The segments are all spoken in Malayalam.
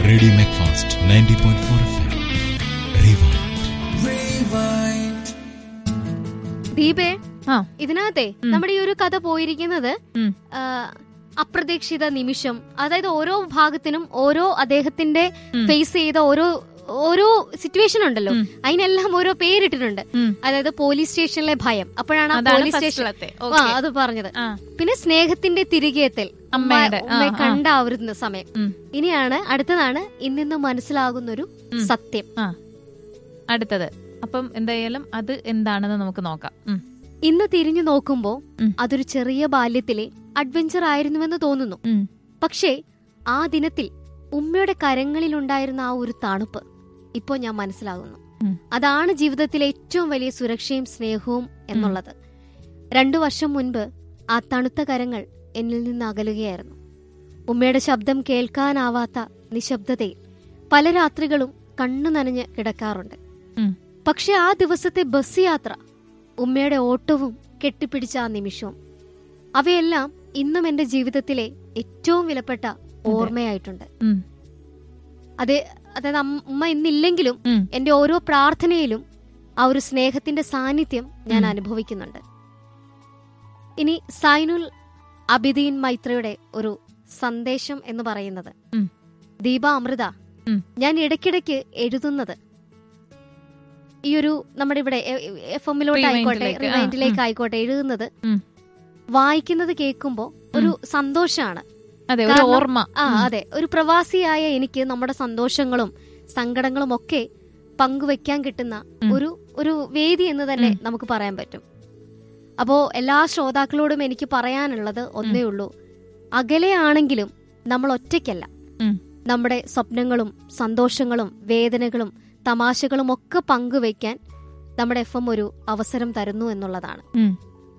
Radio Macfast ninety point four F M rewind ദീപേ ആ ഇതിനകത്തെ നമ്മുടെ ഈ ഒരു കഥ പോയിരിക്കുന്നത് ഉം. ആ, അപ്രതീക്ഷിത നിമിഷം അതായത് ഓരോ ഭാഗത്തിനും ഓരോ അദ്ദേഹത്തിന്റെ ഉം. ഫേസ് ചെയ്ത ഓരോ ഓരോ സിറ്റുവേഷൻ ഉണ്ടല്ലോ ഉം. അതിനെല്ലാം ഓരോ പേരിട്ടിട്ടുണ്ട് ഉം. അതായത് പോലീസ് സ്റ്റേഷനിലെ ഭയം അപ്പോഴാണ് ആ അതാണ് പോലീസ് first സ്റ്റേഷൻ ലത്തെ. ആ Okay. അത് പറഞ്ഞത് ആ. പിന്നെ സ്നേഹത്തിന്റെ തിരികെയെത്തൽ ഉമ്മ- അമ്മയുടെ, ആ, ഉമ്മയെ ആ. കണ്ട ആ ഒരു സമയം ഉം. ഇനിയാണ് അടുത്തതാണ് ഇന്നിന്ന് മനസ്സിലാകുന്ന ഒരു ഉം. സത്യം ആ അടുത്തത് അപ്പം എന്തായാലും അത് എന്താണെന്ന് നമുക്ക് നോക്കാം ഉം. ഇന്ന് തിരിഞ്ഞു നോക്കുമ്പോ ഉം. അതൊരു ചെറിയ ബാല്യത്തിലെ അഡ്വഞ്ചർ ആയിരുന്നുവെന്ന് തോന്നുന്നു ഉം. പക്ഷേ ആ ദിനത്തിൽ ഉമ്മയുടെ കരങ്ങളിലുണ്ടായിരുന്ന ആ ഒരു തണുപ്പ് ഇപ്പോൾ ഞാൻ മനസ്സിലാകുന്നു ഉം. അതാണ് ജീവിതത്തിലെ ഏറ്റവും വലിയ സുരക്ഷയും സ്നേഹവും എന്നുള്ളത് രണ്ടു വർഷം മുൻപ് ആ തണുത്ത കരങ്ങൾ എന്നിൽ നിന്ന് അകലുകയായിരുന്നു ഉമ്മയുടെ ശബ്ദം കേൾക്കാനാവാത്ത നിശബ്ദതയിൽ പല രാത്രികളും കണ്ണു നനഞ്ഞ് കിടക്കാറുണ്ട് ഉം. പക്ഷെ ആ ദിവസത്തെ ബസ് യാത്ര ഉമ്മയുടെ ഓട്ടവും കെട്ടിപ്പിടിച്ച ആ നിമിഷവും അവയെല്ലാം ഇന്നും എന്റെ ജീവിതത്തിലെ ഏറ്റവും വിലപ്പെട്ട ഓർമ്മയായിട്ടുണ്ട് ഉം. അതെ അതായത് അമ്മ- ഉമ്മ ഇന്നില്ലെങ്കിലും ഉം. എന്റെ ഓരോ പ്രാർത്ഥനയിലും ആ ഒരു സ്നേഹത്തിന്റെ സാന്നിധ്യം ഞാൻ ഉം. അനുഭവിക്കുന്നുണ്ട് ഇനി സൈനുൽ അബിദീൻ മൈത്രയുടെ ഒരു സന്ദേശം എന്ന് പറയുന്നത് ഉം. ദീപ അമൃത ഉം. ഞാൻ ഇടയ്ക്കിടയ്ക്ക് എഴുതുന്നത് ഈ ഒരു നമ്മുടെ ഇവിടെ എഫ് എമ്മിലോട്ട് ആയിക്കോട്ടെ Rewindലേക്ക്, ആ, റിവൈൻഡിലേക്ക് ഉം. ആയിക്കോട്ടെ എഴുതുന്നത് ഉം. വായിക്കുന്നത് കേൾക്കുമ്പോൾ ഒരു സന്തോഷമാണ് അതെ ഒരു കാരണം- ഓർമ്മ ആ ഉം. അതെ ഒരു പ്രവാസിയായ എനിക്ക് നമ്മുടെ സന്തോഷങ്ങളും സങ്കടങ്ങളും ഒക്കെ പങ്കുവെക്കാൻ കിട്ടുന്ന ഉം. ഒരു ഒരു വേദി എന്ന് തന്നെ ഉം. നമുക്ക് പറയാൻ പറ്റും അപ്പോ എല്ലാ ശ്രോതാക്കളോടും എനിക്ക് പറയാനുള്ളത് ഒന്നേ ഉള്ളൂ അകലെയാണെങ്കിലും നമ്മൾ ഒറ്റയ്ക്കല്ല ഉം. നമ്മുടെ സ്വപ്നങ്ങളും സന്തോഷങ്ങളും വേദനകളും തമാശകളും ഒക്കെ പങ്കുവെക്കാൻ നമ്മുടെ എഫ് എം ഒരു അവസരം തരുന്നു എന്നുള്ളതാണ് ഉം.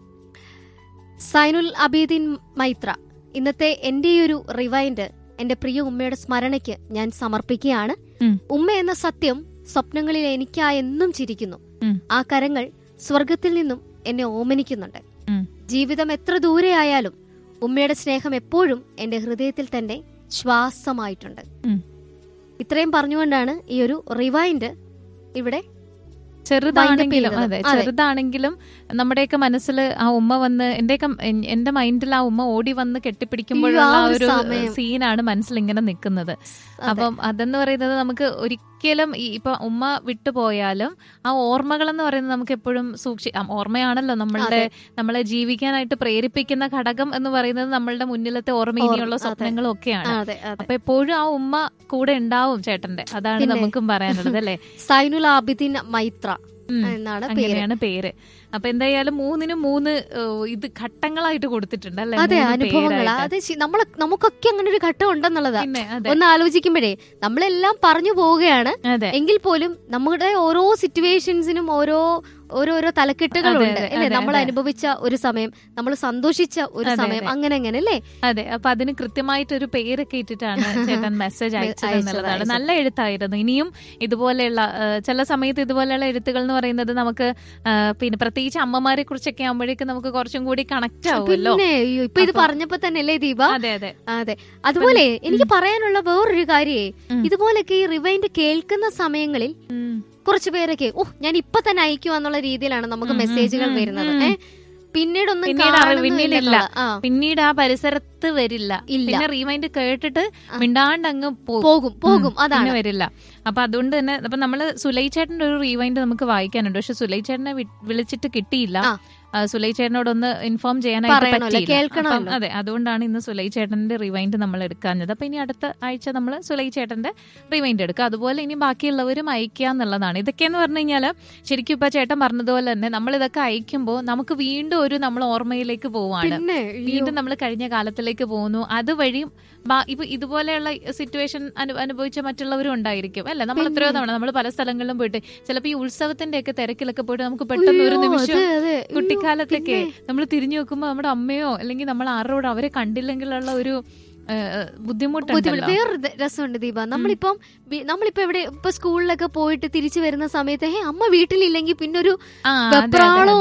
സൈനുൽ അബീദീൻ മൈത്ര ഇന്നത്തെ എന്റെ ഈ ഒരു റിവൈൻഡ് എന്റെ പ്രിയ ഉമ്മയുടെ സ്മരണയ്ക്ക് ഞാൻ സമർപ്പിക്കുകയാണ് ഉം. ഉമ്മ എന്ന സത്യം സ്വപ്നങ്ങളിൽ എനിക്കായി എന്നും ചിരിക്കുന്നു ഉം. ആ കരങ്ങൾ സ്വർഗത്തിൽ നിന്നും എന്നെ ഓമനിക്കുന്നുണ്ട് ഉം. ജീവിതം എത്ര ദൂരെയായാലും ഉമ്മയുടെ സ്നേഹം എപ്പോഴും എന്റെ ഹൃദയത്തിൽ തന്നെ ശ്വാസമായിട്ടുണ്ട് ഉം. ഇത്രയും പറഞ്ഞുകൊണ്ടാണ് ഈ ഒരു റിവൈൻഡ് ഇവിടെ ചെറുതാണെങ്കിലും Wind up അതെ ചെയ്യുന്നത്. അതെ. ചെറുതാണെങ്കിലും നമ്മുടെയൊക്കെ മനസ്സിൽ ആ ഉമ്മ വന്ന് എന്റെയൊക്കെ എൻ- എന്റെ മൈൻഡിൽ ആ ഉമ്മ ഓടി വന്ന് കെട്ടിപ്പിടിക്കുമ്പോഴുള്ള ഈ ആ ആ ഒരു ഒരു സമയം. സീനാണ് മനസ്സിൽ ഇങ്ങനെ നിൽക്കുന്നത് അതെ. അപ്പം അതെന്ന് പറയുന്നത് നമുക്ക് ഒരിക്കലും ഈ ഇപ്പൊ ഉമ്മ വിട്ടുപോയാലും ആ ഓർമ്മകൾ എന്ന് പറയുന്നത് നമുക്ക് എപ്പോഴും സൂക്ഷി ആ, ഓർമ്മയാണല്ലോ നമ്മളുടെ നമ്മളെ ജീവിക്കാനായിട്ട് പ്രേരിപ്പിക്കുന്ന ഘടകം എന്ന് പറയുന്നത് നമ്മളുടെ മുന്നിലത്തെ ഓർമ്മ ഓർമ്മ, ഇനിയുള്ള അതെ. സ്വപ്നങ്ങളും ഒക്കെയാണ് അതെ അതെ അപ്പൊ എപ്പോഴും ആ ഉമ്മ കൂടെ ഉണ്ടാവും ചേട്ടന്റെ അതാണ് പിന്നെ. നമുക്കും പറയാനുള്ളത് അല്ലേ സൈനുൽ ആബിദിൻ മൈത്ര ഉം. എന്നാണ് പേര് അങ്ങനെയാണ് പേര് അപ്പൊ എന്തായാലും മൂന്നിനും മൂന്ന് ഏഹ്, ഇത് ഘട്ടങ്ങളായിട്ട് കൊടുത്തിട്ടുണ്ട് അല്ലെ അതെ അനുഭവങ്ങൾ അത് ശി- നമ്മള് നമുക്കൊക്കെ അങ്ങനെ ഒരു ഘട്ടം ഉണ്ടെന്നുള്ളതാ പിന്നെ അതെ ഒന്ന് ആലോചിക്കുമ്പോഴേ നമ്മളെല്ലാം പറഞ്ഞു പോവുകയാണ് അതെ എങ്കിൽ പോലും നമ്മുടെ ഓരോ സിറ്റുവേഷൻസിനും ഓരോ ഓരോരോ തലക്കെട്ടുകളുണ്ട് അതെ, അല്ലെ അതെ, നമ്മൾ അതെ. അനുഭവിച്ച ഒരു സമയം നമ്മൾ സന്തോഷിച്ച ഒരു അതെ, സമയം അതെ. അങ്ങനെ അങ്ങനെ അല്ലേ അതെ അപ്പൊ അതിന് കൃത്യമായിട്ടൊരു പേരൊക്കെ ഇട്ടിട്ടാണ് ചേട്ടൻ മെസ്സേജ് അയച്ചത് അയച്ചത്, എന്നുള്ളതാണ് അയച്ചത്. നല്ല എഴുത്തായിരുന്നു ഇനിയും ഇതുപോലെയുള്ള ഏഹ്, ചില സമയത്ത് ഇതുപോലെയുള്ള എഴുത്തുകൾ എന്ന് പറയുന്നത് നമുക്ക് ഏഹ്, പിന്നെ പ്രത്യേകിച്ച് അമ്മമാരെ കുറിച്ചൊക്കെ ആകുമ്പോഴേക്കും നമുക്ക് കുറച്ചും കൂടി കണക്ട് ആവുമല്ലോ പിന്നെ അയ്യോ, ഇപ്പൊ ഇത് അപ്പൊ- പറഞ്ഞപ്പോ തന്നെ അല്ലേ ദീപ അതെ അതെ അതെ അതുപോലെ എനിക്ക് പറയാനുള്ള വേറൊരു കാര്യേ ഉം. ഇതുപോലൊക്കെ ഈ റിവൈൻഡ് കേൾക്കുന്ന സമയങ്ങളിൽ ഉം. കുറച്ച് പേരൊക്കെ ഓ ഞാൻ ഇപ്പൊ തന്നെ അയക്കുക എന്നുള്ള രീതിയിലാണ് നമുക്ക് ഉം, ഉം, മെസ്സേജുകൾ ഉം, വരുന്നത് ഉം. ഏ പിന്നീടൊന്നും പിന്നീട് അറിവ് പിന്നീടില്ല. കാണുന്നില്ല ആ പിന്നീട് ആ പരിസരത്ത് വരില്ല ഇല്ല. പിന്നെ റീമൈൻഡ് കേട്ടിട്ട് ആ. മിണ്ടാണ്ട് അങ്ങ് പോകും പോകും പോകും പിന്നെ അതാണ് വരില്ല അപ്പൊ അതുകൊണ്ട് തന്നെ അപ്പൊ നമ്മള് സുലൈ ചേട്ടന്റെ ഒരു റീവൈൻഡ് നമുക്ക് വായിക്കാനുണ്ട് പക്ഷെ സുലൈ ചേട്ടനെ വി- വിളിച്ചിട്ട് കിട്ടിയില്ല ആ. ആ, സുലൈ ചേട്ടനോടൊന്ന് ഇൻഫോം ചെയ്യാനായിട്ട് പറയണമല്ലോ, പറ്റിയില്ല കേൾക്കണമല്ലോ. അപ്പം അതെ അതുകൊണ്ടാണ് ഇന്ന് സുലൈ ചേട്ടന്റെ റിവൈൻഡ് നമ്മൾ എടുക്കാഞ്ഞത് അപ്പൊ ഇനി അടുത്ത ആഴ്ച നമ്മൾ സുലൈ ചേട്ടന്റെ റിവൈൻഡ് എടുക്കുക അതുപോലെ ഇനി ബാക്കിയുള്ളവരും അയക്കുക എന്നുള്ളതാണ് ഇതൊക്കെയെന്ന് പറഞ്ഞു കഴിഞ്ഞാൽ ശരിക്കും ഇപ്പൊ ചേട്ടൻ പറഞ്ഞതുപോലെ തന്നെ നമ്മൾ ഇതൊക്കെ അയക്കുമ്പോൾ നമുക്ക് വീണ്ടും ഒരു നമ്മൾ ഓർമ്മയിലേക്ക് പോവാണ് പിന്നെ അയ്യോ. വീണ്ടും നമ്മൾ കഴിഞ്ഞ കാലത്തിലേക്ക് പോകുന്നു അതുവഴി ബാ- ഇപ്പൊ ഇതുപോലെയുള്ള സിറ്റുവേഷൻ അനുഭവിച്ച മറ്റുള്ളവരും ഉണ്ടായിരിക്കും അല്ലെ നമ്മൾ എത്രയോ തവണ നമ്മൾ പല സ്ഥലങ്ങളിലും പോയിട്ട് ചിലപ്പോൾ ഈ ഉത്സവത്തിന്റെ ഒക്കെ തിരക്കിലൊക്കെ പോയിട്ട് നമുക്ക് പെട്ടെന്ന് ഒരു അയ്യോ, നിമിഷം അതെ, അതെ. അയ്യോ, കുട്ടിക്കാലത്തൊക്കെ പിന്നെ. നമ്മൾ തിരിഞ്ഞു നോക്കുമ്പോൾ നമ്മുടെ അമ്മയോ അല്ലെങ്കിൽ നമ്മൾ ആരോട് അവരെ കണ്ടില്ലെങ്കിലുള്ള ഒരു ഏഹ്, ബുദ്ധിമുട്ട് ബുദ്ധിമുട്ടുണ്ടല്ലോ വേറൊരു ദ- രസമുണ്ട് ദീപ നമ്മളിപ്പം വി- നമ്മളിപ്പോ എവിടെ ഇപ്പൊ സ്കൂളിലൊക്കെ പോയിട്ട് തിരിച്ചു വരുന്ന സമയത്ത് ഹേ അമ്മ വീട്ടിലില്ലെങ്കിൽ പിന്നെ ഒരു ആ, അതെ, അതെ, വെപ്രാളവും അതെ.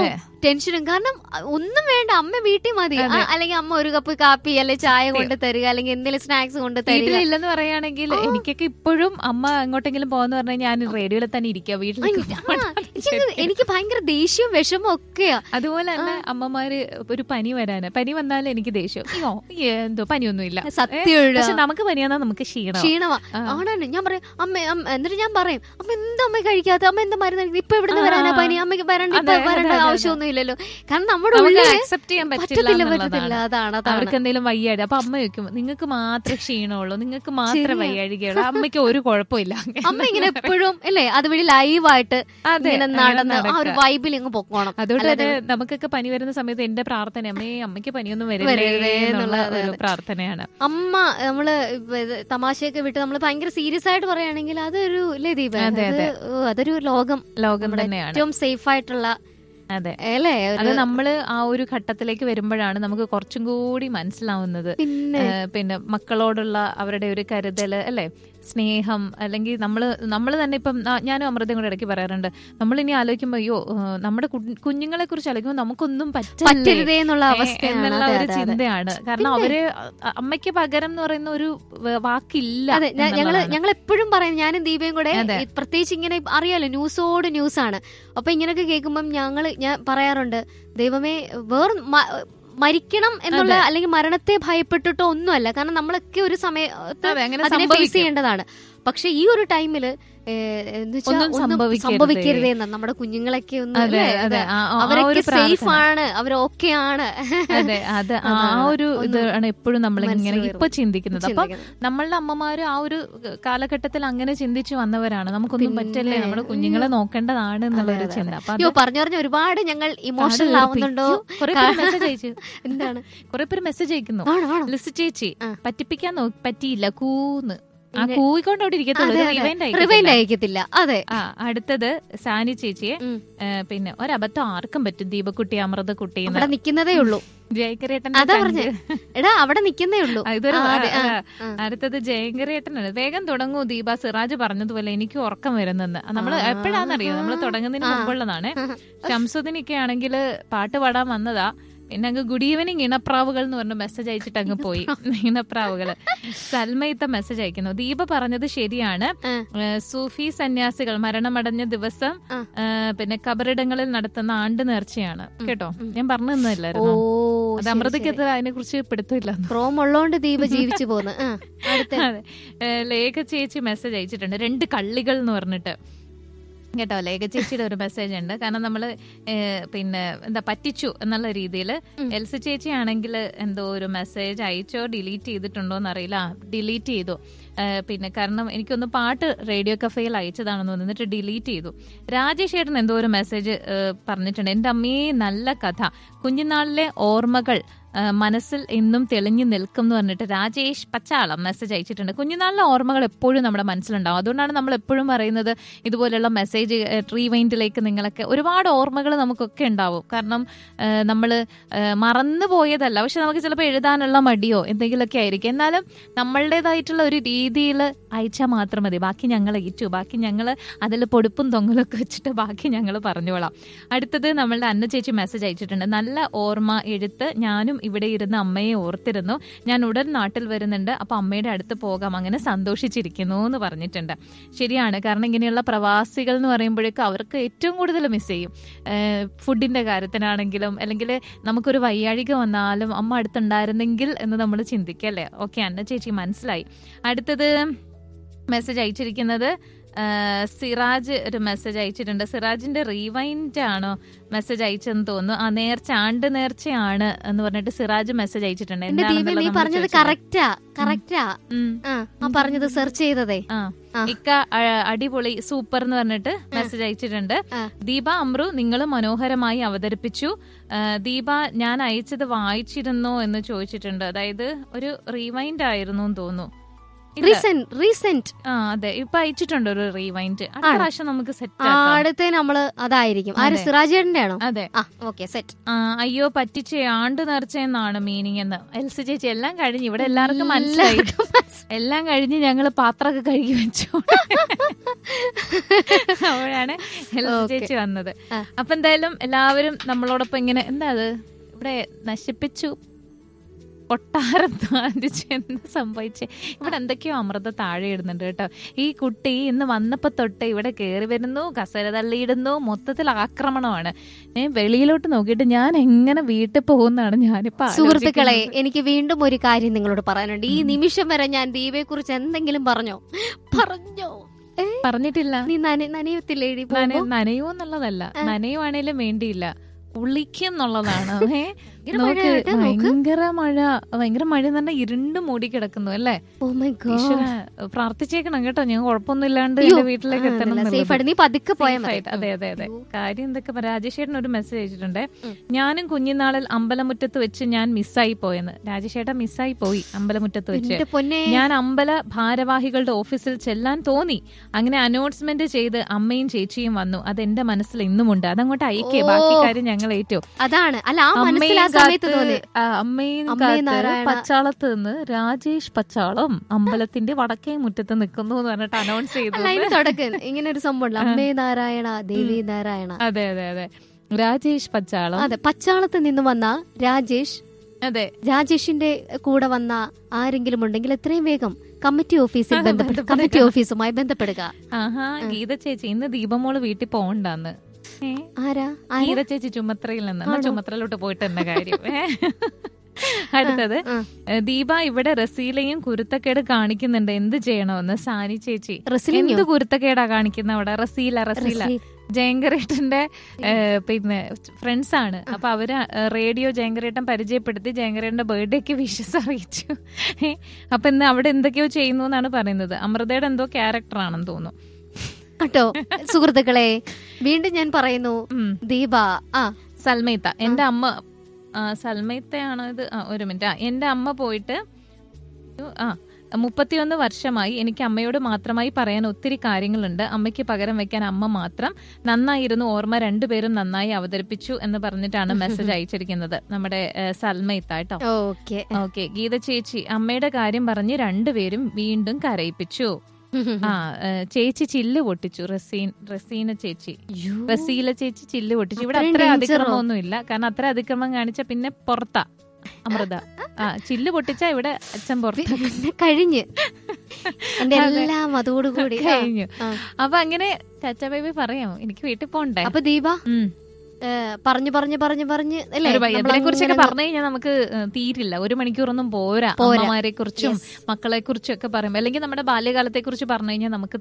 ടെൻഷനും കാരണം അ- ഒന്നും വേണ്ട അമ്മ വീട്ടിൽ മതി അതെ. ആ, അല്ലെങ്കിൽ അമ്മ ഒരു കപ്പ് കാപ്പി അല്ലെ ചായ കൊണ്ട് തരിക അല്ലെങ്കിൽ എന്തെങ്കിലും സ്നാക്സ് കൊണ്ട് തരിക വീട്ടിലില്ലെന്ന് പറയുകയാണെങ്കിൽ എനിക്കൊക്കെ ഇപ്പോഴും അമ്മ എങ്ങോട്ടെങ്കിലും പോകാന്ന് പറഞ്ഞാൽ ഞാൻ റേഡിയോയിൽ തന്നെ ഇരിക്കുക വീട്ടിലേക്ക് ആ, പോകണ്ട. എനിക്ക് എനിക്ക് ഭയങ്കര ദേഷ്യവും വിഷമവും ഒക്കെയാ അതുപോലെ തന്നെ അമ്മമാര് ഒരു പനി വരാന് പനി വന്നാൽ എനിക്ക് ദേഷ്യം അയ്യോ ഈ എന്തോ പനിയൊന്നുമില്ല സത്യമുള്ള പക്ഷെ നമുക്ക് പനി വന്നാൽ നമുക്ക് ക്ഷീണം ക്ഷീണമാ ആ. ആണാണ് ഞാൻ പറയും അമ്മ അമ്മ- എന്നിട്ട് ഞാൻ പറയും അമ്മ എന്താ അമ്മ കഴിക്കാത്ത അമ്മ എന്താ മരുന്ന് കഴിക്കുന്നത്? ഇപ്പൊ എവിടുന്ന് ആ. വരാനാ പനി അമ്മയ്ക്ക് വരണ്ട ഇപ്പൊ അതെ, അതെ, വരേണ്ട അതെ, അതെ. ആവശ്യമൊന്നും ഇല്ലല്ലോ കാരണം നമ്മുടെ നമുക്ക് ഉള്ളില് അക്സെപ്റ്റ് ചെയ്യാൻ പറ്റില്ല പറ്റത്തില്ല എന്നുള്ളതാണ്. പറ്റത്തില്ല അതാണ് അതാണ് അവർക്ക് എന്തെങ്കിലും വയ്യാടി അപ്പൊ അമ്മ ചോദിക്കും നിങ്ങൾക്ക് മാത്രമേ ക്ഷീണമുള്ളൂ നിങ്ങൾക്ക് മാത്രമേ ശരിയാ. വയ്യാഴികയുള്ളൂ അമ്മയ്ക്ക് ഒരു കുഴപ്പമില്ല അമ്മ ഇങ്ങനെ എപ്പോഴും അല്ലേ അതുവഴി ലൈവായിട്ട് അതെ, ഇങ്ങനെ അങ്ങനെ നടന്ന് ആ ഒരു നടക്കുക. വൈബിൽ ഇങ്ങ് പൊക്കോണം അതുകൊണ്ട് അല്ലാതെ തന്നെ നമുക്കൊക്കെ പനി വരുന്ന സമയത്ത് എന്റെ പ്രാർത്ഥന അമ്മേ അമ്മയ്ക്ക് പനിയൊന്നും വരരുതേ വരരുതേ എന്നുള്ള എന്നുള്ള ഒരു അതെ. പ്രാർത്ഥനയാണ് അമ്മ നമ്മള് ഇപ്പൊ ഇത് തമാശയൊക്കെ വിട്ട് നമ്മൾ ഭയങ്കര സീരിയസ് ആയിട്ട് പറയുകയാണെങ്കിൽ അതൊരു ഇല്ലേ ദീപ അതെ, അത് അതെ. ഓ, അതൊരു ലോകം ലോകം നമ്മുടെ തന്നെയാണ് ഏറ്റവും സേഫ് ആയിട്ടുള്ള അതെ അല്ലേ അത് ഒരു- നമ്മള് ആ ഒരു ഘട്ടത്തിലേക്ക് വരുമ്പോഴാണ് നമുക്ക് കുറച്ചും കൂടി മനസ്സിലാവുന്നത് പിന്നെ ഏഹ് പിന്നെ മക്കളോടുള്ള അവരുടെ ഒരു കരുതല് അല്ലെ സ്നേഹം അല്ലെങ്കിൽ നമ്മള് നമ്മൾ തന്നെ ഇപ്പം ആ, ഞാനും അമൃതയും കൂടെ ഇടയ്ക്ക് പറയാറുണ്ട് നമ്മൾ ഇനി ആലോചിക്കുമ്പോ അയ്യോ ഏഹ് നമ്മുടെ കു- കുഞ്ഞുങ്ങളെ കുറിച്ച് ആലോചിക്കുമ്പോൾ നമുക്കൊന്നും പറ്റില്ലേ പറ്റരുതേ എന്നുള്ള ഏ, അവസ്ഥയാണ് എന്നുള്ള അതെ, ഒരു അതെ, അതെ. ചിന്തയാണ് കാരണം അവര് അ- അമ്മയ്ക്ക് പകരം എന്ന് പറയുന്ന ഒരു വ- വാക്കില്ല അതെ ഞ- ഞങ്ങള് എന്നുള്ളതാണ്. ഞങ്ങൾ എപ്പോഴും പറയും ഞാനും ദീപയും കൂടെ അതെ. ഈ പ്രത്യേകിച്ച് ഇങ്ങനെ അറിയാലോ ന്യൂസോട് ന്യൂസ് ആണ് അപ്പൊ ഇങ്ങനെയൊക്കെ കേൾക്കുമ്പം ഞങ്ങൾ ഞാൻ പറയാറുണ്ട് ദൈവമേ വേർ മരിക്കണം എന്നുള്ള അതെ. അല്ലെങ്കിൽ മരണത്തെ ഭയപ്പെട്ടിട്ടോ ഒന്നുമല്ല കാരണം നമ്മളൊക്കെ ഒരു സമയത്ത് അതെ, അങ്ങനെ അതിനെ ഫേസ് സംഭവിക്കും. ചെയ്യേണ്ടതാണ് പക്ഷെ ഈ ഒരു ടൈമില് ഒന്നും സംഭവിക്കരുതേ. സംഭവിക്കരുതേ എന്ന് നമ്മുടെ കുഞ്ഞുങ്ങളൊക്കെ ഒന്ന് അതെ അല്ലേ? അതെ ആ- ആ- ആ അവരൊക്കെ ഒരു സേഫ് പ്രാർത്ഥന. ആണ് അവർ ഓക്കെ ആണ് അതെ അത് ആ അതാണ്. ഒരു ഒന്ന് ഇതാണ് എപ്പോഴും നമ്മൾ ഇങ്ങനെ മനസ്സിൽ ഇപ്പൊ ചിന്തിക്കുന്നത് അപ്പൊ ചിന്തിക്കുന്നത്. നമ്മളുടെ അമ്മമാര് ആ ഒരു കാലഘട്ടത്തിൽ അങ്ങനെ ചിന്തിച്ചു വന്നവരാണ് നമുക്കൊന്നും പിന്നെ. പറ്റല്ലേ നമ്മുടെ കുഞ്ഞുങ്ങളെ നോക്കേണ്ടതാണ് എന്നുള്ള ഒരു ചിന്ത അപ്പൊ അയ്യോ പറഞ്ഞു പറഞ്ഞ ഒരുപാട് ഞങ്ങൾ ഇമോഷണൽ ആവുന്നുണ്ടോ കുറെ പേര് മെസ്സേജ് അയച്ചു എന്താണ് കുറെ പേര് മെസ്സേജ് അയക്കുന്നു ആണോ ആണോ ലിസ് ചേച്ചി ആ. പറ്റിപ്പിക്കാൻ നോ- പറ്റിയില്ല കൂന്ന് ആ ഇങ്ങനെ- കൂയിക്കൊണ്ട് അവിടെ ഇരിക്കത്തുള്ളൂ അതെ, ഇത് അതെ. റിവൈൻഡ് റിവൈൻഡ് ആയി അയക്കത്തില്ല അതെ ആ അടുത്തത് സാനി ചേച്ചിയെ ഉം. ഏ, പിന്നെ ഒരബദ്ധം ആർക്കും പറ്റും ദീപക്കുട്ടി അമൃതക്കുട്ടി അവിടെ നിക്കുന്നതേ ഉള്ളൂ ജയകരേട്ടന്റെ അതാ തങ്ക്. പറഞ്ഞേ എടാ അവിടെ നിക്കുന്നേ ഉള്ളൂ ആ, ഇതൊരു ആ, അതെ, ആ, ആ, ആ. അടുത്തത് ജയങ്കരേട്ടനാണ് വേഗം തുടങ്ങൂ ദീപ സിറാജ് പറഞ്ഞതുപോലെ എനിക്ക് ഉറക്കം വരുന്നെന്ന് നമ്മൾ ആ. എപ്പോഴാണെന്നറിയോ നമ്മൾ തുടങ്ങുന്നതിന് ആ. മുമ്പുള്ളതാണ് ഷംസുദ്ദീനൊക്കെ ആണെങ്കിൽ പാട്ട് പാടാൻ വന്നതാ പിന്നെ അങ്ങ് ഗുഡ് ഈവനിങ് ഇണപ്രാവുകൾ എന്ന് പറഞ്ഞ മെസ്സേജ് അയച്ചിട്ട് അങ്ങ് പോയി ഇണപ്രാവുകള് സൽമയിത്ത മെസ്സേജ് അയക്കുന്നു ദീപ പറഞ്ഞത് ശരിയാണ് ആ. ഏ, സൂഫി സന്യാസികൾ മരണമടഞ്ഞ ദിവസം ആ. ഏ, പിന്നെ കബറിടങ്ങളിൽ നടത്തുന്ന ആണ്ട് നേർച്ചയാണ് കേട്ടോ ഞാൻ പറഞ്ഞു ഓ തന്നില്ലായിരുന്നു അത് അമൃതയ്ക്ക് അതിനെ കുറിച്ച് പിടുത്തമില്ല ക്രോം ഉള്ളോണ്ട് ദീപ ജീവിച്ചു പോന്ന് ആ, അടുത്ത അതെ ഏ, ലേഖ ചേച്ചി മെസ്സേജ് അയച്ചിട്ടുണ്ട് രണ്ട് കള്ളികൾ എന്ന് പറഞ്ഞിട്ട് കേട്ടോ ലേഖ ചേച്ചിയുടെ ഒരു മെസ്സേജ് ഉണ്ട് കാരണം നമ്മള് ഏ, പിന്നെ എന്താ പറ്റിച്ചു എന്നുള്ള രീതിയിൽ എൽസി ചേച്ചി ആണെങ്കിൽ എന്തോ ഒരു മെസ്സേജ് അയച്ചോ ഡിലീറ്റ് ചെയ്തിട്ടുണ്ടോ എന്നറിയില്ല ഡിലീറ്റ് ചെയ്തു ഏ, പിന്നെ കാരണം എനിക്കൊന്ന് പാട്ട് റേഡിയോ കഫേയിൽ അയച്ചതാണെന്ന് തോന്നുന്നു എന്നിട്ട് ഡിലീറ്റ് ചെയ്തു രാജേഷ് ഏട്ടൻ എന്തോ ഒരു മെസ്സേജ് പറഞ്ഞിട്ടുണ്ട് എൻ്റെ അമ്മയെ നല്ല കഥ കുഞ്ഞുനാളിലെ ഓർമ്മകൾ ആ, മനസ്സിൽ എന്നും തെളിഞ്ഞു നിൽക്കും എന്ന് പറഞ്ഞിട്ട് രാജേഷ് പച്ചാളം മെസ്സേജ് അയച്ചിട്ടുണ്ട് കുഞ്ഞുനാളിലെ ഓർമ്മകൾ എപ്പോഴും നമ്മുടെ മനസ്സിലുണ്ടാവും അതുകൊണ്ടാണ് നമ്മൾ എപ്പോഴും പറയുന്നത് ഇതുപോലെയുള്ള മെസ്സേജ് റീവൈൻഡിലേക്ക് നിങ്ങളൊക്കെ ഒരുപാട് ഓർമ്മകൾ നമുക്കൊക്കെ ഉണ്ടാവും കാരണം നമ്മൾ മറന്നു പോയതല്ല പക്ഷെ നമുക്ക് ചിലപ്പോൾ എഴുതാനുള്ള മടിയോ എന്തെങ്കിലുമൊക്കെ ആയിരിക്കും എന്നാലും നമ്മളുടേതായിട്ടുള്ള ഒരു രീതിയിൽ അയച്ചാൽ മാത്രം മതി ബാക്കി ഞങ്ങൾ ഏറ്റു ബാക്കി ഞങ്ങൾ അതിൽ പൊടുപ്പും തൊങ്ങലൊക്കെ വെച്ചിട്ട് ബാക്കി ഞങ്ങൾ പറഞ്ഞോളാം അടുത്തത് നമ്മളുടെ അന്ന ചേച്ചി മെസ്സേജ് അയച്ചിട്ടുണ്ട് നല്ല ഓർമ്മ എഴുത്ത് ഞാനും ഇവിടെ ഇരുന്ന് അമ്മയെ ഓർത്തിരുന്നു ഞാൻ ഉടൻ നാട്ടിൽ വരുന്നുണ്ട് അപ്പൊ അമ്മയുടെ അടുത്ത് പോകാം അങ്ങനെ സന്തോഷിച്ചിരിക്കുന്നു എന്ന് പറഞ്ഞിട്ടുണ്ട് ശരിയാണ് കാരണം ഇങ്ങനെയുള്ള പ്രവാസികൾ എന്ന് പറയുമ്പോഴേക്കും അവർക്ക് ഏറ്റവും കൂടുതൽ മിസ് ചെയ്യും ഏഹ് ഫുഡിന്റെ കാര്യത്തിനാണെങ്കിലും അല്ലെങ്കിൽ നമുക്കൊരു വയ്യാഴിക വന്നാലും അമ്മ അടുത്തുണ്ടായിരുന്നെങ്കിൽ എന്ന് നമ്മൾ ചിന്തിക്കല്ലേ ഓക്കെ അന്ന ചേച്ചി മനസ്സിലായി അടുത്തത് മെസ്സേജ് അയച്ചിരിക്കുന്നത് ആ, സിറാജ് ഒരു മെസ്സേജ് അയച്ചിട്ടുണ്ട് സിറാജിന്റെ റീവൈൻഡ് ആണോ മെസ്സേജ് അയച്ചെന്ന് തോന്നുന്നു ആ നേർച്ച ആണ്ട് നേർച്ചയാണ് എന്ന് പറഞ്ഞിട്ട് സിറാജ് മെസ്സേജ് അയച്ചിട്ടുണ്ട് എന്റെ ദീപ എന്താണെന്നുള്ളത് നീ നമ്മൾ പറഞ്ഞത് ചോദിച്ചിട്ടുണ്ട്. കറക്റ്റാ കറക്റ്റാ ഉം. ആ ആ പറഞ്ഞത് സെർച്ച് ചെയ്തതേ ആ ആ. ഇക്ക ആ, അടിപൊളി സൂപ്പർ എന്ന് പറഞ്ഞിട്ട് മെസ്സേജ് അയച്ചിട്ടുണ്ട് ആ. ദീപ അമ്രു നിങ്ങൾ മനോഹരമായി അവതരിപ്പിച്ചു ആ, ദീപ ഞാൻ അയച്ചത് വായിച്ചിരുന്നോ എന്ന് ചോദിച്ചിട്ടുണ്ട് അതായത് ഒരു റീവൈൻഡ് ആയിരുന്നു എന്ന് തോന്നുന്നു ഇല്ല. റീസെന്റ് റീസെന്റ് ആ അതെ ഇപ്പൊ അയച്ചിട്ടുണ്ട് ഒരു റീവൈൻഡ് അടുത്ത ആണ്. പ്രാവശ്യം നമുക്ക് സെറ്റ് ആക്കാം അടുത്ത നമ്മള് അതായിരിക്കും ആര് അതെ. സിറാജേട്ടന്റെ ആണോ അതെ ആ ഓക്കെ സെറ്റ് ആ, അയ്യോ പറ്റിച്ചേ ആണ്ട് നേർച്ചയെന്നാണ് മീനിങ് എന്ന് എൽസി ചേച്ചി എല്ലാം കഴിഞ്ഞ് ഇവിടെ എല്ലാവർക്കും മനസ്സിലായി എല്ലാം കഴിഞ്ഞ് ഞങ്ങള് പാത്രമൊക്കെ കഴുകി വെച്ചു അപ്പോഴാണ് എൽസി Okay. ചേച്ചി വന്നത് ആ. അപ്പൊ എന്തായാലും എല്ലാവരും നമ്മളോടൊപ്പം ഇങ്ങനെ എന്താ അത് ഇവിടെ നശിപ്പിച്ചു കൊട്ടാരം താണ്ടിച്ച് എന്ന് സംഭവിച്ചേ ഇവിടെ എന്തൊക്കെയോ അമൃത താഴെ ഇടുന്നുണ്ട് കേട്ടോ ഈ കുട്ടി ഇന്ന് വന്നപ്പോ തൊട്ട് ഇവിടെ കയറി വരുന്നു കസര തള്ളിയിടുന്നു മൊത്തത്തിൽ ആക്രമണമാണ് ഞാൻ വെളിയിലോട്ട് നോക്കിയിട്ട് ഞാൻ എങ്ങനെ വീട്ടിൽ പോകുന്നതാണ് ഞാനിപ്പോ സുഹൃത്തുക്കളെ ആലോചിക്കുന്നത്. എനിക്ക് വീണ്ടും ഒരു കാര്യം നിങ്ങളോട് പറയാനുണ്ട് ഈ നിമിഷം വരെ ഞാൻ ദീപയെ കുറിച്ച് എന്തെങ്കിലും പറഞ്ഞോ പറഞ്ഞോ ഏ? പറഞ്ഞിട്ടില്ല നീ നന നനയത്തില്ലേ ഇടി നന പോകുമ്പോ? നനയോ എന്നുള്ളതല്ല നനയുവാണേലും വേണ്ടിയില്ല കുളിക്കും എന്നുള്ളതാണ് ഏ ഭയങ്കര നോക്ക് മഴയാട്ടോ, നോക്ക്. ഭയങ്കര മഴ ഭയങ്കര മഴ എന്ന് പറഞ്ഞാൽ ഇരുണ്ട് മൂടി കിടക്കുന്നു അല്ലേ Oh my God. ഈശ്വര പ്രാർത്ഥിച്ചേക്കണം കേട്ടോ ഞാൻ കുഴപ്പമൊന്നും ഇല്ലാണ്ട് അയ്യോ, എന്റെ വീട്ടിലേക്ക് ആ, എത്തണം നല്ല എന്നുള്ളത്. safe ആയിട്ട് നീ പതുക്കെ പോയാൽ Safe മതി ആയിട്ട്. അതെ അതെ അതെ അയ്യോ. കാര്യം എന്തൊക്കെ പറയാം രാജേഷേട്ടൻ ഒരു മെസ്സേജ് അയച്ചിട്ടുണ്ട് ഉം. ഞാനും കുഞ്ഞിനാളിൽ അമ്പലമുറ്റത്ത് വെച്ച് ഞാൻ മിസ്സായി പോയെന്ന് രാജേഷേട്ടൻ മിസ്സായി പോയി അമ്പലമുറ്റത്ത് വെച്ച് എന്റെ പൊന്നെ ഞാൻ അമ്പല ഭാരവാഹികളുടെ ഓഫീസിൽ ചെല്ലാൻ തോന്നി അങ്ങനെ അനൗൺസ്മെന്റ് ചെയ്ത് അമ്മയും ചേച്ചിയും വന്നു അത് എന്റെ മനസ്സിൽ ഇന്നുമുണ്ട് അതങ്ങോട്ട് അയക്കേ ഓ. ബാക്കി കാര്യം ഞങ്ങൾ ഏറ്റു അതാണ് അല്ല ആ മനസ്സിൽ ആ അമ്മയും സമയത്ത് കാത്ത് തോന്നി ആ, അമ്മയും അമ്മേ കാത്ത് നാരായണ. പച്ചാളത്ത് നിന്ന് രാജേഷ് പച്ചാളം അമ്പലത്തിന്റെ വടക്കേ മുറ്റത്ത് നിൽക്കുന്നു എന്ന് പറഞ്ഞിട്ട് അനൗൺസ് ചെയ്തു അല്ല അതിന് തുടക്കം ഇങ്ങനെ ഒരു സംഭവം ഉണ്ട് അമ്മേ നാരായണ ദേവി നാരായണ അതെ അതെ അതെ രാജേഷ് പച്ചാളം അതെ പച്ചാളത്ത് നിന്ന് വന്ന രാജേഷ് അതെ രാജേഷിന്റെ കൂടെ വന്ന ആരെങ്കിലും ഉണ്ടെങ്കിൽ എത്രയും വേഗം കമ്മിറ്റി ഓഫീസിൽ അതെ, ബന്ധപ്പെടുക ബന്ധപ്പെടുക. കമ്മിറ്റി ഓഫീസുമായി ബന്ധപ്പെടുക ആഹാ ഗീത ചേച്ചി ഇന്ന് ദീപമോള് വീട്ടിൽ പോകണ്ടെന്ന് ഏ? ആരാ ആരാ ഗീത ചേച്ചി ചുമത്രയിൽ നിന്ന് എന്നാ ആണോ? ചുമത്രയിലോട്ട് പോയിട്ട് എന്ന കാര്യം ഏ? അടുത്തത് ആ. ഏ, ദീപ ഇവിടെ റസീലയും കുരുത്തക്കേട് കാണിക്കുന്നുണ്ട് എന്ത് ചെയ്യണമെന്ന് സാനി ചേച്ചി റെസ്ലിംഗോ? എന്ത് കുരുത്തക്കേടാ കാണിക്കുന്ന അവിടെ റസീല റസീല റസീ- ജയങ്കരേട്ടന്റെ ഏ, പിന്നെ ഫ്രണ്ട്സ് ആണ് അപ്പൊ അവര് റേഡിയോ ജയങ്കരേട്ടൻ പരിചയപ്പെടുത്തി ജയങ്കരേട്ടന്റെ ബർത്ത്ഡേക്ക് വിഷസ് അറിയിച്ചു ഏ, അപ്പൊ ഇന്ന് അവിടെ എന്തൊക്കെയോ ചെയ്യുന്നു എന്നാണ് പറയുന്നത് അമൃതയുടെ എന്തോ ക്യാരക്ടർ ആണെന്ന് തോന്നുന്നു കേട്ടോ സുഹൃത്തുക്കളെ വീണ്ടും ഞാൻ പറയുന്നു ഉം. ദീപ ആ സൽമൈത്ത എന്റെ അമ്മ ആ, സൽമൈത്തയാണോ ഇത് ആ, ഒരു മിനിറ്റ് ആ എന്റെ അമ്മ പോയിട്ട് ആ മുപ്പത്തിയൊന്ന് വർഷമായി എനിക്ക് അമ്മയോട് മാത്രമായി പറയാൻ ഒത്തിരി കാര്യങ്ങളുണ്ട് അമ്മയ്ക്ക് പകരം വെക്കാൻ അമ്മ മാത്രം നന്നായിരുന്നു ഓർമ്മ രണ്ടുപേരും നന്നായി അവതരിപ്പിച്ചു എന്ന് പറഞ്ഞിട്ടാണ് മെസ്സേജ് അയച്ചിരിക്കുന്നത് നമ്മുടെ ഏ, സൽമൈത്ത കേട്ടോ ഓക്കെ ഓക്കെ ഗീത ചേച്ചി അമ്മയുടെ കാര്യം പറഞ്ഞ് രണ്ടുപേരും വീണ്ടും കരയിപ്പിച്ചു ആ ഏ, ചേച്ചി ചില്ല് പൊട്ടിച്ചു റസീൻ റസീന ചേച്ചി റസീല ചേച്ചി ചില്ല് പൊട്ടിച്ചു ഇവിടെ അത്രയും അത്ര danger ഓ? അതിക്രമമൊന്നും ഇല്ല കാരണം അത്ര അതിക്രമം കാണിച്ച പിന്നെ പുറത്താ അമൃത ആ ചില്ല് പൊട്ടിച്ച ഇവിടെ അച്ഛൻ പുറത്ത് പിന്നെ കഴിഞ്ഞ് എന്റെ അതെ. എല്ലാം അതോടുകൂടി ആ, കഴിഞ്ഞു ആ. അപ്പൊ അങ്ങനെ ചാച്ച ബേബി പറയാമോ എനിക്ക് വീട്ടിൽ പോണ്ടേ അപ്പൊ ദീപ ഉം. ഏ, പറഞ്ഞു പറഞ്ഞു പറഞ്ഞു പറഞ്ഞ് അല്ലേ ഒരു ഭയ- നമ്മളങ്ങനെ ഇതിനെക്കുറിച്ചൊക്കെ അങ്ങ് പറഞ്ഞു കഴിഞ്ഞാൽ നമുക്ക് ഏഹ്, തീരില്ല ഒരു മണിക്കൂറൊന്നും പോരാ പോരാ. അമ്മമാരെ കുറിച്ചും Yes. മക്കളെ കുറിച്ചും ഒക്കെ പറയുമ്പോ അല്ലെങ്കിൽ നമ്മുടെ ബാല്യകാലത്തെ കുറിച്ച് പറഞ്ഞു കഴിഞ്ഞാൽ നമുക്ക്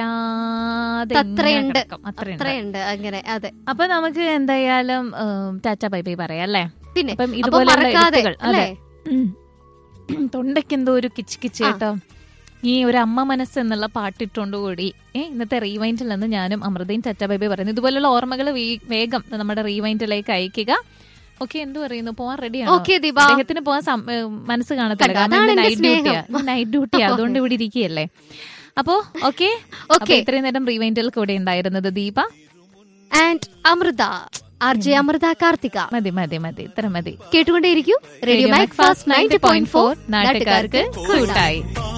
തീരാതെ ഇങ്ങനെ അത്രയുണ്ട്. കിടക്കും. അത്രയുണ്ട് അത്രയുണ്ട് അങ്ങനെ അതെ അപ്പൊ നമുക്ക് എന്തായാലും ഏഹ്, ടാറ്റ ബൈ ബൈ പറയാം അല്ലേ പിന്നെ അപ്പം അപ്പൊ ഇതുപോലെയുള്ള മറക്കാതെ എഴുത്തുകൾ, അല്ലേ ഉം. തൊണ്ടയ്ക്ക് എന്തോ ഒരു കിച്ച് കിച്ച് ആ. കേട്ടോ ഈ ഒരു അമ്മ മനസ്സ് എന്നുള്ള പാട്ടിട്ടോണ്ട് കൂടി ഏ ഇന്നത്തെ റീവൈൻഡിൽ നിന്ന് ഞാനും അമൃതയും ടറ്റ ബൈബി പറയുന്നു ഇതുപോലുള്ള ഓർമ്മകൾ വേഗം നമ്മുടെ റീവൈൻഡിലേക്ക് അയക്കുക ഓക്കെ എന്ത് പറയുന്നു പോവാൻ റെഡിയാണോ ഓക്കെ ദീപ അദ്ദേഹത്തിന് പോവാൻ സം- ഏ, മനസ്സ് കാണത്തില്ല കണ്ടോ? കാരണം അതാണ് ഇന്ന് എന്റെ നൈറ്റ് ഡ്യൂട്ടിയാ സ്നേഹം. നൈറ്റ് ഡ്യൂട്ടിയാ അതുകൊണ്ട് ഇവിടെ ഇരിക്കുകയല്ലേ അപ്പോ ഓക്കെ ഓക്കെ ഇത്രയും നേരം റീവൈൻഡിൽ കൂടെ ഉണ്ടായിരുന്നത് Deepa and Amrutha R J Amrutha Karthika മതി മതി മതി ഇത്ര മതി കേട്ടുകൊണ്ടേയിരിക്കും radio Macfast ninety point four നാട്ടുകാർക്ക് കൂട്ടായി